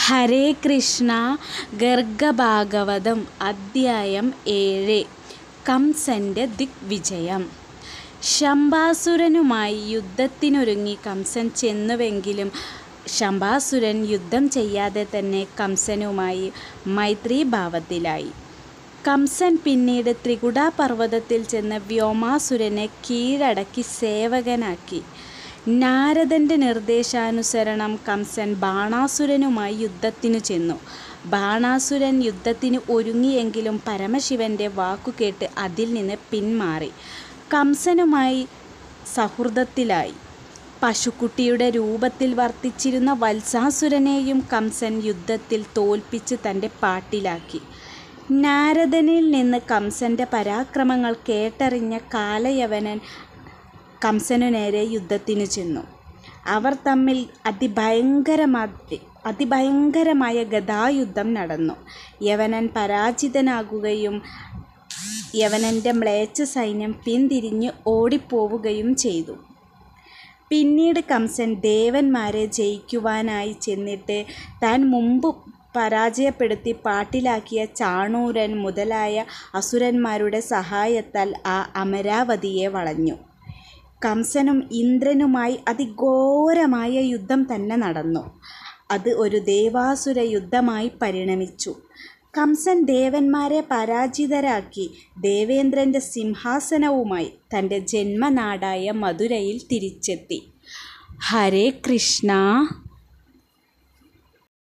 ഹരേ കൃഷ്ണ ഗർഗഭാഗവതം അദ്ധ്യായം ഏഴ് കംസൻ്റെ ദിഗ്വിജയം ശംഭാസുരനുമായി യുദ്ധത്തിനൊരുങ്ങി കംസൻ ചെന്നുവെങ്കിലും ശംഭാസുരൻ യുദ്ധം ചെയ്യാതെ തന്നെ കംസനുമായി മൈത്രീഭാവത്തിലായി കംസൻ പിന്നീട് ത്രികുടാപർവ്വതത്തിൽ ചെന്ന് വ്യോമാസുരനെ കീഴടക്കി സേവകനാക്കി നാരദൻ്റെ നിർദ്ദേശാനുസരണം കംസൻ ബാണാസുരനുമായി യുദ്ധത്തിനു ചെന്നു ബാണാസുരൻ യുദ്ധത്തിന് ഒരുങ്ങിയെങ്കിലും പരമശിവൻ്റെ വാക്കുകേട്ട് അതിൽ നിന്ന് പിന്മാറി കംസനുമായി സൗഹൃദത്തിലായി പശുക്കുട്ടിയുടെ രൂപത്തിൽ വർത്തിച്ചിരുന്ന വത്സാസുരനെയും കംസൻ യുദ്ധത്തിൽ തോൽപ്പിച്ച് തൻ്റെ പാട്ടിലാക്കി നാരദനിൽ നിന്ന് കംസൻ്റെ പരാക്രമങ്ങൾ കേട്ടറിഞ്ഞ കാലയവനൻ കംസനു നേരെ യുദ്ധത്തിനു ചെന്നു അവർ തമ്മിൽ അതിഭയങ്കരമാ അതിഭയങ്കരമായ ഗദായുദ്ധം നടന്നു യവനൻ പരാജിതനാകുകയും യവനൻ്റെ മ്ലേച്ഛ സൈന്യം പിന്തിരിഞ്ഞ് ഓടിപ്പോവുകയും ചെയ്തു പിന്നീട് കംസൻ ദേവന്മാരെ ജയിക്കുവാനായി ചെന്നിട്ട് താൻ മുമ്പ് പരാജയപ്പെടുത്തി പാട്ടിലാക്കിയ ചാണൂരൻ മുതലായ അസുരന്മാരുടെ സഹായത്താൽ ആ അമരാവതിയെ വളഞ്ഞു കംസനും ഇന്ദ്രനുമായി അതിഘോരമായ യുദ്ധം തന്നെ നടന്നു അത് ഒരു ദേവാസുര യുദ്ധമായി പരിണമിച്ചു കംസൻ ദേവന്മാരെ പരാജിതരാക്കി ദേവേന്ദ്രൻ്റെ സിംഹാസനവുമായി തൻ്റെ ജന്മനാടായ മധുരയിൽ തിരിച്ചെത്തി ഹരേ കൃഷ്ണ